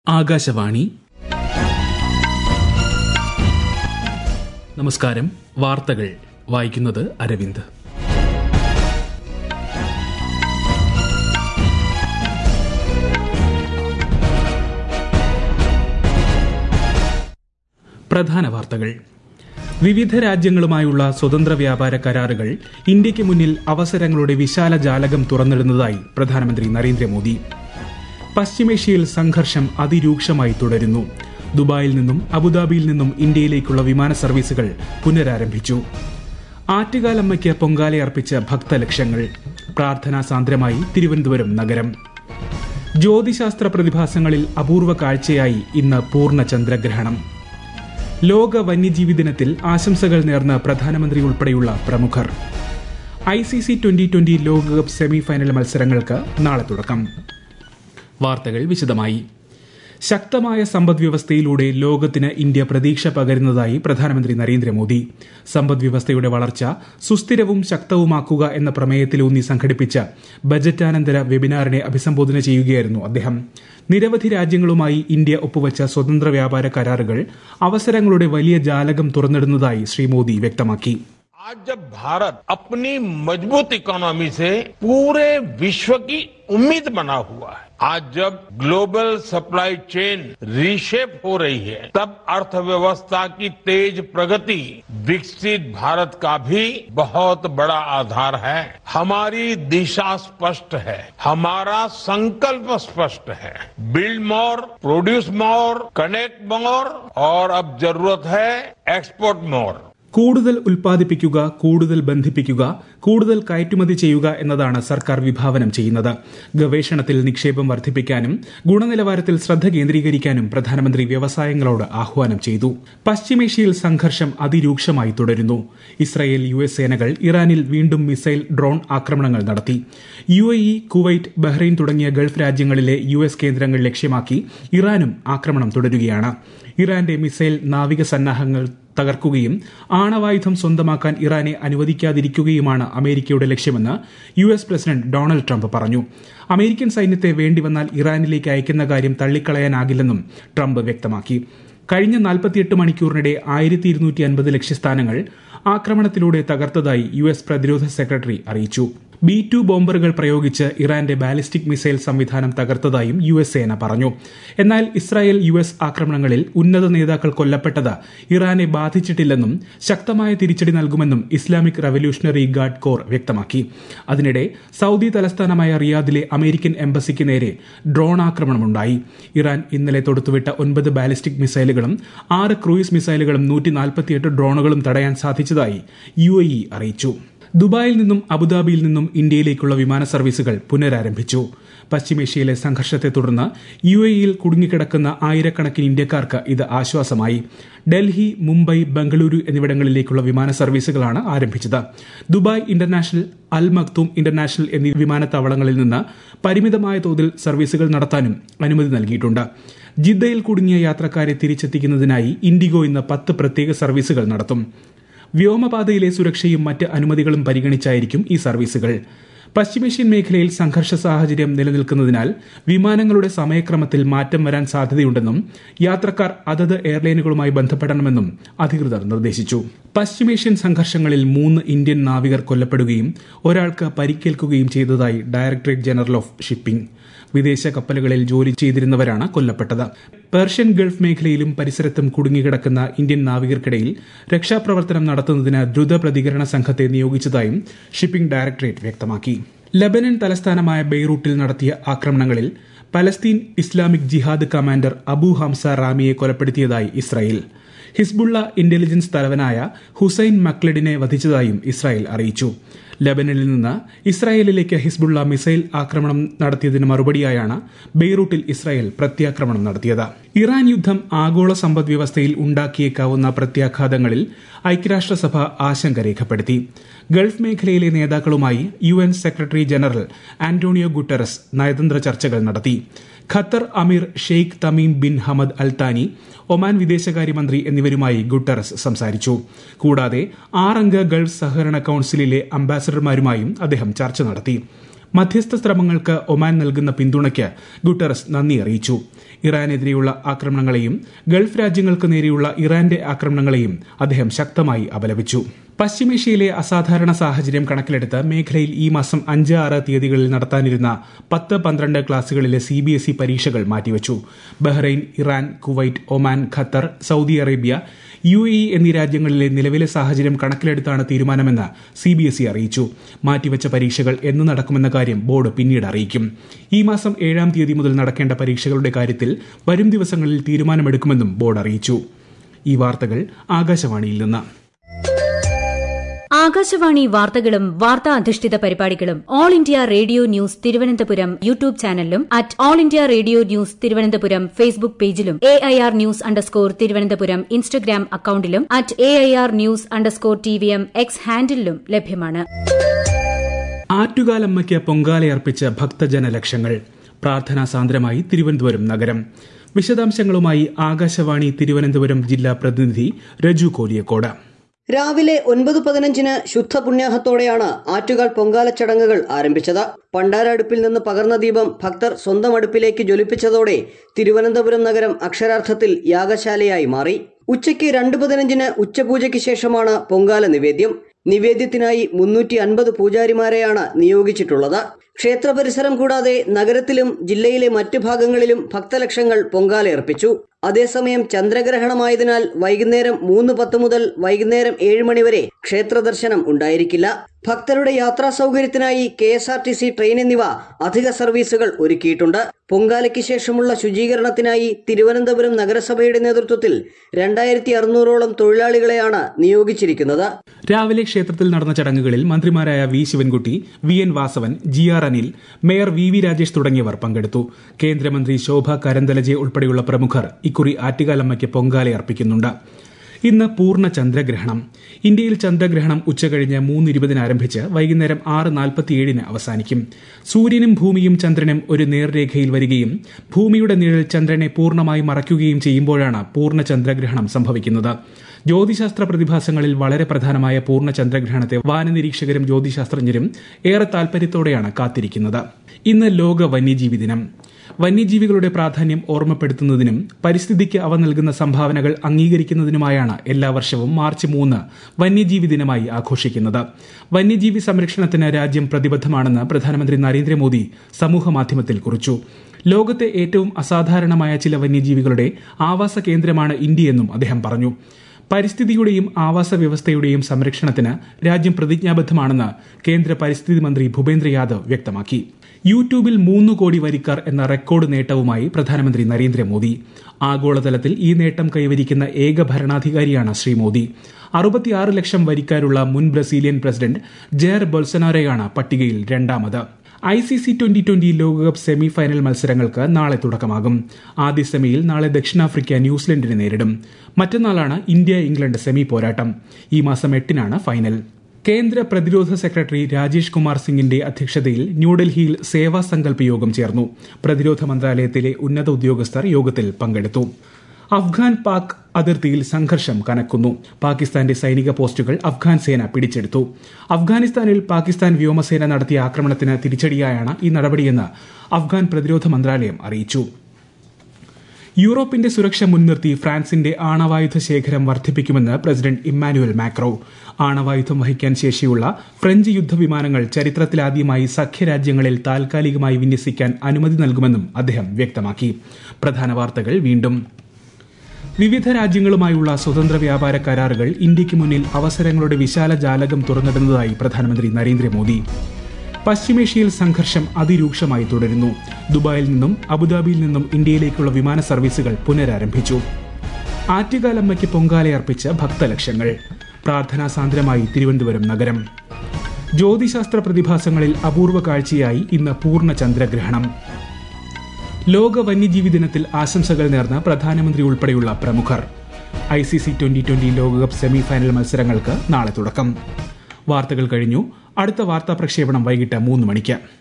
ആകാശവാണി നമസ്കാരം വാർത്തകൾ വായിക്കുന്നത് അരവിന്ദ് പ്രധാന വാർത്തകൾ വിവിധ രാജ്യങ്ങളുമായുള്ള സ്വതന്ത്ര വ്യാപാര കരാറുകൾ ഇന്ത്യയ്ക്ക് മുന്നിൽ അവസരങ്ങളുടെ വിശാല ജാലകം തുറന്നിടുന്നതായി പ്രധാനമന്ത്രി നരേന്ദ്രമോദി പശ്ചിമേഷ്യയിൽ സംഘർഷം അതിരൂക്ഷമായി തുടരുന്നു ദുബായിൽ നിന്നും അബുദാബിയിൽ നിന്നും ഇന്ത്യയിലേക്കുള്ള വിമാന സർവീസുകൾ പുനരാരംഭിച്ചു ആറ്റുകാലമ്മയ്ക്ക് പൊങ്കാലയർപ്പിച്ച ഭക്തലക്ഷങ്ങൾ പ്രാർത്ഥനാ സാന്ദ്രമായി തിരുവനന്തപുരം നഗരം ജ്യോതിശാസ്ത്ര പ്രതിഭാസങ്ങളിൽ അപൂർവ കാഴ്ചയായി ഇന്ന് പൂർണ്ണ ചന്ദ്രഗ്രഹണം ലോക വന്യജീവി ദിനത്തിൽ ആശംസകൾ നേർന്ന പ്രധാനമന്ത്രി ഉൾപ്പെടെയുള്ള പ്രമുഖർ I C C twenty twenty ലോകകപ്പ് സെമി ഫൈനൽ മത്സരങ്ങൾക്ക് നാളെ തുടക്കം വാർത്തകൾ വിശദമായി ശക്തമായ സമ്പദ് വ്യവസ്ഥയിലൂടെ ലോകത്തിന് ഇന്ത്യ പ്രതീക്ഷ പകരുന്നതായി പ്രധാനമന്ത്രി നരേന്ദ്രമോദി സമ്പദ് വ്യവസ്ഥയുടെ വളർച്ച സുസ്ഥിരവും ശക്തവുമാക്കുക എന്ന പ്രമേയത്തിലൂന്നി സംഘടിപ്പിച്ച ബജറ്റാനന്തര വെബിനാറിനെ അഭിസംബോധന ചെയ്യുകയായിരുന്നു അദ്ദേഹം നിരവധി രാജ്യങ്ങളുമായി ഇന്ത്യ ഒപ്പുവച്ച സ്വതന്ത്ര വ്യാപാര കരാറുകൾ അവസരങ്ങളുടെ വലിയ ജാലകം തുറന്നിടുന്നതായി ശ്രീ മോദി വ്യക്തമാക്കി आज जब भारत अपनी मजबूत इकोनॉमी से पूरे विश्व की उम्मीद बना हुआ है आज जब ग्लोबल सप्लाई चेन रीशेप हो रही है तब अर्थव्यवस्था की तेज प्रगति विकसित भारत का भी बहुत बड़ा आधार है हमारी दिशा स्पष्ट है हमारा संकल्प स्पष्ट है build more produce more connect more और अब जरूरत है एक्सपोर्ट मोर കൂടുതൽ ഉൽപ്പാദിപ്പിക്കുക കൂടുതൽ ബന്ധിപ്പിക്കുക കൂടുതൽ കയറ്റുമതി ചെയ്യുക എന്നതാണ് സർക്കാർ വിഭാവനം ചെയ്യുന്നത് ഗവേഷണത്തിൽ നിക്ഷേപം വർദ്ധിപ്പിക്കാനും ഗുണനിലവാരത്തിൽ ശ്രദ്ധ കേന്ദ്രീകരിക്കാനും പ്രധാനമന്ത്രി വ്യവസായങ്ങളോട് ആഹ്വാനം ചെയ്തു പശ്ചിമേഷ്യയിൽ സംഘർഷം അതിരൂക്ഷമായി തുടരുന്നു ഇസ്രായേൽ യു എസ് സേനകൾ ഇറാനിൽ വീണ്ടും മിസൈൽ ഡ്രോൺ ആക്രമണങ്ങൾ നടത്തി U A E Kuwait Bahrain തുടങ്ങിയ ഗൾഫ് രാജ്യങ്ങളിലെ യു എസ് കേന്ദ്രങ്ങൾ ലക്ഷ്യമാക്കി ഇറാനും ആക്രമണം തുടരുകയാണ് ഇറാന്റെ മിസൈൽ നാവിക സന്നാഹങ്ങൾ തകർക്കുകയും ആണവായുധം സ്വന്തമാക്കാൻ ഇറാനെ അനുവദിക്കാതിരിക്കുകയുമാണ് അമേരിക്കയുടെ ലക്ഷ്യമെന്ന് U S president Donald Trump പറഞ്ഞു അമേരിക്കൻ സൈന്യത്തെ വേണ്ടിവന്നാൽ ഇറാനിലേക്ക് അയക്കുന്ന കാര്യം തള്ളിക്കളയാനാകില്ലെന്നും ട്രംപ് വ്യക്തമാക്കി കഴിഞ്ഞ നാൽപ്പത്തിയെട്ട് മണിക്കൂറിനിടെ ആയിരത്തി ഇരുന്നൂറ്റി അൻപത് ലക്ഷ്യസ്ഥാനങ്ങൾ ആക്രമണത്തിലൂടെ തകർത്തതായി യു എസ് പ്രതിരോധ സെക്രട്ടറി അറിയിച്ചു ബി ടു ബോംബറുകൾ പ്രയോഗിച്ച് ഇറാന്റെ ബാലിസ്റ്റിക് മിസൈൽ സംവിധാനം തകർത്തതായും യു എസ് സേന പറഞ്ഞു എന്നാൽ ഇസ്രായേൽ യു എസ് ആക്രമണങ്ങളിൽ ഉന്നത നേതാക്കൾ കൊല്ലപ്പെട്ടത് ഇറാനെ ബാധിച്ചിട്ടില്ലെന്നും ശക്തമായ തിരിച്ചടി നൽകുമെന്നും ഇസ്ലാമിക് റവല്യൂഷണറി ഗാർഡ് കോർ വ്യക്തമാക്കി അതിനിടെ സൌദി തലസ്ഥാനമായ റിയാദിലെ അമേരിക്കൻ എംബസിക്ക് നേരെ ഡ്രോൺ ആക്രമണമുണ്ടായി ഇറാൻ ഇന്നലെ തൊടുത്തുവിട്ട ഒൻപത് ബാലിസ്റ്റിക് മിസൈലുകളും ആറ് ക്രൂയിസ് മിസൈലുകളും നൂറ്റി നാൽപ്പത്തിയെട്ട് ഡ്രോണുകളും തടയാൻ സാധിച്ചതായി യു അറിയിച്ചു ദുബായിൽ നിന്നും അബുദാബിയിൽ നിന്നും ഇന്ത്യയിലേക്കുള്ള വിമാന സർവീസുകൾ പുനരാരംഭിച്ചു പശ്ചിമേഷ്യയിലെ സംഘർഷത്തെ തുടർന്ന് യു എയിൽ കുടുങ്ങിക്കിടക്കുന്ന ആയിരക്കണക്കിന് ഇന്ത്യക്കാർക്ക് ഇത് ആശ്വാസമായി ഡൽഹി മുംബൈ ബംഗളൂരു എന്നിവിടങ്ങളിലേക്കുള്ള വിമാന സർവീസുകളാണ് ആരംഭിച്ചത് Dubai international Al Maktoum international എന്നീ വിമാനത്താവളങ്ങളിൽ നിന്ന് പരിമിതമായ തോതിൽ സർവീസുകൾ നടത്താനും അനുമതി നൽകിയിട്ടുണ്ട് ജിദ്ദയിൽ കുടുങ്ങിയ യാത്രക്കാരെ തിരിച്ചെത്തിക്കുന്നതിനായി ഇൻഡിഗോ ഇന്ന് പത്ത് പ്രത്യേക സർവീസുകൾ നടത്തും വ്യോമപാതയിലെ സുരക്ഷയും മറ്റ് അനുമതികളും പരിഗണിച്ചായിരിക്കും ഈ സർവീസുകൾ പശ്ചിമേഷ്യൻ മേഖലയിൽ സംഘർഷ സാഹചര്യം നിലനിൽക്കുന്നതിനാൽ വിമാനങ്ങളുടെ സമയക്രമത്തിൽ മാറ്റം വരാൻ സാധ്യതയുണ്ടെന്നും യാത്രക്കാർ അതത് എയർലൈനുകളുമായി ബന്ധപ്പെടണമെന്നും അധികൃതർ നിർദ്ദേശിച്ചു പശ്ചിമേഷ്യൻ സംഘർഷങ്ങളിൽ മൂന്ന് ഇന്ത്യൻ നാവികർ കൊല്ലപ്പെടുകയും ഒരാൾക്ക് പരിക്കേൽക്കുകയും ചെയ്തതായി ഡയറക്ടറേറ്റ് ജനറൽ ഓഫ് ഷിപ്പിംഗ് വിദേശ കപ്പലുകളിൽ ജോലി ചെയ്തിരുന്നവരാണ് കൊല്ലപ്പെട്ടത് പേർഷ്യൻ ഗൾഫ് മേഖലയിലും പരിസരത്തും കുടുങ്ങിക്കിടക്കുന്ന ഇന്ത്യൻ നാവികർക്കിടയിൽ രക്ഷാപ്രവർത്തനം നടത്തുന്നതിന് ദ്രുത പ്രതികരണ സംഘത്തെ നിയോഗിച്ചതായും ഷിപ്പിംഗ് ഡയറക്ടറേറ്റ് വ്യക്തമാക്കി ലബനൻ തലസ്ഥാനമായ ബെയ്റൂട്ടിൽ നടത്തിയ ആക്രമണങ്ങളിൽ Palestine Islamic Jihad commander Abu Hamza റാമിയെ കൊലപ്പെടുത്തിയതായി ഇസ്രായേൽ ഹിസ്ബുള്ള ഇന്റലിജൻസ് തലവനായ ഹുസൈൻ മക്ലഡിനെ വധിച്ചതായും ഇസ്രായേൽ അറിയിച്ചു ലബനനിൽ നിന്ന് ഇസ്രായേലിലേക്ക് ഹിസ്ബുള്ള മിസൈൽ ആക്രമണം നടത്തിയതിന് മറുപടിയായാണ് ബെയ്റൂട്ടിൽ ഇസ്രായേൽ പ്രത്യാക്രമണം നടത്തിയത് ഇറാൻ യുദ്ധം ആഗോള സമ്പദ് വ്യവസ്ഥയിൽ ഉണ്ടാക്കിയേക്കാവുന്ന പ്രത്യാഘാതങ്ങളിൽ ഐക്യരാഷ്ട്രസഭ ആശങ്ക രേഖപ്പെടുത്തി ഗൾഫ് മേഖലയിലെ നേതാക്കളുമായി U N secretary general Antonio Guterres നയതന്ത്ര ചർച്ചകൾ നടത്തി Qatar Emir Sheikh Tamim bin Hamad Al Thani Oman വിദേശകാര്യമന്ത്രി എന്നിവരുമായി ഗുട്ടറസ് സംസാരിച്ചു കൂടാതെ ആറംഗ ഗൾഫ് സഹകരണ കൌൺസിലിലെ അംബാസഡർമാരുമായും അദ്ദേഹം ചർച്ച നടത്തി മധ്യസ്ഥ ശ്രമങ്ങൾക്ക് ഒമാൻ നൽകുന്ന പിന്തുണയ്ക്ക് ഗുട്ടറസ് നന്ദി അറിയിച്ചു ഇറാനെതിരെയുള്ള ആക്രമണങ്ങളെയും ഗൾഫ് രാജ്യങ്ങൾക്ക് നേരെയുള്ള ഇറാന്റെ ആക്രമണങ്ങളെയും അദ്ദേഹം ശക്തമായി അപലപിച്ചു പശ്ചിമേഷ്യയിലെ അസാധാരണ സാഹചര്യം കണക്കിലെടുത്ത് മേഖലയിൽ ഈ മാസം അഞ്ച് ആറ് തീയതികളിൽ നടത്താനിരുന്ന പത്ത് പന്ത്രണ്ട് ക്ലാസുകളിലെ സി ബി എസ് ഇ പരീക്ഷകൾ മാറ്റിവച്ചു Bahrain Iran Kuwait Oman Qatar Saudi Arabia U A E എന്നീ രാജ്യങ്ങളിലെ നിലവിലെ സാഹചര്യം കണക്കിലെടുത്താണ് തീരുമാനമെന്ന് സി ബി എസ് ഇ അറിയിച്ചു മാറ്റിവച്ച പരീക്ഷകൾ എന്ന് നടക്കുമെന്ന കാര്യം ബോർഡ് പിന്നീട് അറിയിക്കും ഈ മാസം ഏഴാം തീയതി മുതൽ നടക്കേണ്ട പരീക്ഷകളുടെ കാര്യത്തിൽ വരും ദിവസങ്ങളിൽ തീരുമാനമെടുക്കുമെന്നും ബോർഡ് അറിയിച്ചു ഈ വാർത്തകൾ ആകാശവാണിയിൽ നിന്ന് ആകാശവാണി വാർത്തകളും വാർത്താ അധിഷ്ഠിത പരിപാടികളും All India Radio news Thiruvananthapuram YouTube ചാനലിലും at All India Radio news Thiruvananthapuram Facebook പേജിലും A I R news underscore Thiruvananthapuram Instagram അക്കൌണ്ടിലും at A I R news underscore T V M X ഹാൻഡിലും ലഭ്യമാണ് ആറ്റുകാലമ്മയ്ക്ക് പൊങ്കാലയർപ്പിച്ച ഭക്തജന ലക്ഷങ്ങൾ പ്രാർത്ഥനാ സാന്ദ്രമായി തിരുവനന്തപുരം നഗരം വിശദാംശങ്ങളുമായി ആകാശവാണി തിരുവനന്തപുരം ജില്ലാ പ്രതിനിധി രജു കോലിയക്കോട് രാവിലെ ഒൻപത് പതിനഞ്ചിന് ശുദ്ധ പുണ്യാഹത്തോടെയാണ് ആറ്റുകാൽ പൊങ്കാല ചടങ്ങുകൾ ആരംഭിച്ചത് പണ്ടാര അടുപ്പിൽ നിന്ന് പകർന്ന ദീപം ഭക്തർ സ്വന്തം അടുപ്പിലേക്ക് ജ്വലിപ്പിച്ചതോടെ തിരുവനന്തപുരം നഗരം അക്ഷരാർത്ഥത്തിൽ യാഗശാലയായി മാറി ഉച്ചയ്ക്ക് രണ്ട് പതിനഞ്ചിന് ഉച്ചപൂജയ്ക്ക് ശേഷമാണ് പൊങ്കാല നിവേദ്യം നിവേദ്യത്തിനായി മുന്നൂറ്റി അൻപത് പൂജാരിമാരെയാണ് നിയോഗിച്ചിട്ടുള്ളത് ക്ഷേത്ര പരിസരം കൂടാതെ നഗരത്തിലും ജില്ലയിലെ മറ്റു ഭാഗങ്ങളിലും ഭക്തലക്ഷങ്ങൾ പൊങ്കാലയർപ്പിച്ചു അതേസമയം ചന്ദ്രഗ്രഹണമായതിനാൽ വൈകുന്നേരം മൂന്ന് പത്ത് മുതൽ വൈകുന്നേരം ഏഴ് മണിവരെ ക്ഷേത്ര ദർശനം ഉണ്ടായിരിക്കില്ല ഭക്തരുടെ യാത്രാ സൗകര്യത്തിനായി K S R T C train എന്നിവ അധിക സർവീസുകൾ ഒരുക്കിയിട്ടുണ്ട് പൊങ്കാലയ്ക്ക് ശേഷമുള്ള ശുചീകരണത്തിനായി തിരുവനന്തപുരം നഗരസഭയുടെ നേതൃത്വത്തിൽ രണ്ടായിരത്തി അറുന്നൂറോളം തൊഴിലാളികളെയാണ് നിയോഗിച്ചിരിക്കുന്നത് രാവിലെ ക്ഷേത്രത്തിൽ നടന്ന ചടങ്ങുകളിൽ മന്ത്രിമാരായ V Sivankutty V N Vasavan G R Anil mayor V V Rajesh തുടങ്ങിയവർ പങ്കെടുത്തു കേന്ദ്രമന്ത്രി ശോഭ കരന്തലജെ ഉൾപ്പെടെയുള്ള പ്രമുഖർ ഇക്കുറി ആറ്റുകാലമ്മയ്ക്ക് പൊങ്കാലയർപ്പിക്കുന്നുണ്ട് ഇന്ന് പൂർണ്ണ ചന്ദ്രഗ്രഹണം ഇന്ത്യയിൽ ചന്ദ്രഗ്രഹണം ഉച്ചകഴിഞ്ഞ് മൂന്ന് ഇരുപതിന് ആരംഭിച്ച് വൈകുന്നേരം ആറ് നാൽപ്പത്തിയേഴിന് അവസാനിക്കും സൂര്യനും ഭൂമിയും ചന്ദ്രനും ഒരു നേർരേഖയിൽ വരികയും ഭൂമിയുടെ നിഴൽ ചന്ദ്രനെ പൂർണ്ണമായി മറയ്ക്കുകയും ചെയ്യുമ്പോഴാണ് പൂർണ്ണ ചന്ദ്രഗ്രഹണം സംഭവിക്കുന്നത് ജ്യോതിശാസ്ത്ര പ്രതിഭാസങ്ങളിൽ വളരെ പ്രധാനമായ പൂർണ്ണ ചന്ദ്രഗ്രഹണത്തെ വാനനിരീക്ഷകരും ജ്യോതിശാസ്ത്രജ്ഞരും ഏറെ താൽപര്യത്തോടെയാണ് കാത്തിരിക്കുന്നത് ഇന്ന് ലോക വന്യജീവി ദിനം വന്യജീവികളുടെ പ്രാധാന്യം ഓർമ്മപ്പെടുത്തുന്നതിനും പരിസ്ഥിതിക്ക് അവ നൽകുന്ന സംഭാവനകൾ അംഗീകരിക്കുന്നതിനുമായാണ് എല്ലാ വർഷവും മാർച്ച് മൂന്ന് വന്യജീവി ദിനമായി ആഘോഷിക്കുന്നത് വന്യജീവി സംരക്ഷണത്തിന് രാജ്യം പ്രതിബദ്ധമാണെന്ന് പ്രധാനമന്ത്രി നരേന്ദ്രമോദി സമൂഹമാധ്യമത്തിൽ കുറിച്ചു ലോകത്തെ ഏറ്റവും അസാധാരണമായ ചില വന്യജീവികളുടെ ആവാസ കേന്ദ്രമാണ് ഇന്ത്യയെന്നും അദ്ദേഹം പറഞ്ഞു പരിസ്ഥിതിയുടെയും ആവാസ വ്യവസ്ഥയുടെയും സംരക്ഷണത്തിന് രാജ്യം പ്രതിജ്ഞാബദ്ധമാണെന്ന് കേന്ദ്ര പരിസ്ഥിതി മന്ത്രി ഭൂപേന്ദ്ര യാദവ് വ്യക്തമാക്കി യൂട്യൂബിൽ മൂന്ന് കോടി വരിക്കാർ എന്ന റെക്കോർഡ് നേട്ടവുമായി പ്രധാനമന്ത്രി നരേന്ദ്രമോദി ആഗോളതലത്തിൽ ഈ നേട്ടം കൈവരിക്കുന്ന ഏക ഭരണാധികാരിയാണ് ശ്രീ മോദി അറുപത്തിയാറ് ലക്ഷം വരിക്കാരുള്ള മുൻ ബ്രസീലിയൻ പ്രസിഡന്റ് ജെയർ ബൊൾസനാരോയാണ് പട്ടികയിൽ രണ്ടാമത് I C C twenty twenty ലോകകപ്പ് സെമി ഫൈനൽ മത്സരങ്ങൾക്ക് നാളെ തുടക്കമാകും ആദ്യ സെമിയിൽ നാളെ ദക്ഷിണാഫ്രിക്ക ന്യൂസിലൻഡിനെ നേരിടും മറ്റന്നാളാണ് ഇന്ത്യ ഇംഗ്ലണ്ട് സെമി പോരാട്ടം ഈ മാസം എട്ടിനാണ് ഫൈനൽ കേന്ദ്ര പ്രതിരോധ സെക്രട്ടറി രാജേഷ് കുമാർ സിംഗിന്റെ അധ്യക്ഷതയിൽ ന്യൂഡൽഹിയിൽ സേവാ സങ്കല്പ യോഗം ചേർന്നു പ്രതിരോധ മന്ത്രാലയത്തിലെ ഉന്നത ഉദ്യോഗസ്ഥർ യോഗത്തിൽ പങ്കെടുത്തു അഫ്ഗാൻ പാക് അതിർത്തിയിൽ സംഘർഷം കനക്കുന്നു പാകിസ്ഥാന്റെ സൈനിക പോസ്റ്റുകൾ അഫ്ഗാൻ സേന പിടിച്ചെടുത്തു അഫ്ഗാനിസ്ഥാനിൽ പാകിസ്ഥാൻ വ്യോമസേന നടത്തിയ ആക്രമണത്തിന് തിരിച്ചടിയായാണ് ഈ നടപടിയെന്ന് അഫ്ഗാൻ പ്രതിരോധ മന്ത്രാലയം അറിയിച്ചു യൂറോപ്പിന്റെ സുരക്ഷ മുൻനിർത്തി ഫ്രാൻസിന്റെ ആണവായുധ ശേഖരം വർദ്ധിപ്പിക്കുമെന്ന് പ്രസിഡന്റ് ഇമ്മാനുവൽ മാക്രോ ആണവായുധം വഹിക്കാൻ ശേഷിയുള്ള ഫ്രഞ്ച് യുദ്ധവിമാനങ്ങൾ ചരിത്രത്തിലാദ്യമായി സഖ്യരാജ്യങ്ങളിൽ താൽക്കാലികമായി വിന്യസിക്കാൻ അനുമതി നൽകുമെന്നും അദ്ദേഹം വ്യക്തമാക്കി പ്രധാന വാർത്തകൾ വീണ്ടും വിവിധ രാജ്യങ്ങളുമായുള്ള സ്വതന്ത്ര വ്യാപാര കരാറുകൾ ഇന്ത്യയ്ക്ക് മുന്നിൽ അവസരങ്ങളുടെ വിശാല ജാലകം തുറന്നിടുന്നതായി പ്രധാനമന്ത്രി നരേന്ദ്രമോദി പശ്ചിമേഷ്യയിൽ സംഘർഷം അതിരൂക്ഷമായി തുടരുന്നു ദുബായിൽ നിന്നും അബുദാബിയിൽ നിന്നും ഇന്ത്യയിലേക്കുള്ള വിമാന സർവീസുകൾ പുനരാരംഭിച്ചു ആറ്റുകാലമ്മയ്ക്ക് പൊങ്കാലയർപ്പിച്ച ഭക്തലക്ഷങ്ങൾ പ്രാർത്ഥനാ സാന്ദ്രമായി തിരുവനന്തപുരം നഗരം ജ്യോതിശാസ്ത്ര പ്രതിഭാസങ്ങളിൽ അപൂർവ കാഴ്ചയായി ഇന്ന് പൂർണ്ണ ചന്ദ്രഗ്രഹണം ലോക വന്യജീവി ദിനത്തിൽ ആശംസകൾ നേർന്ന പ്രധാനമന്ത്രി ഉൾപ്പെടെയുള്ള പ്രമുഖർ I C C twenty twenty ലോകകപ്പ് സെമി ഫൈനൽ മത്സരങ്ങൾക്ക് നാളെ തുടക്കം വാർത്തകൾ കഴിഞ്ഞു അടുത്ത വാർത്താ പ്രക്ഷേപണം വൈകിട്ട് മൂന്ന് മണിക്ക്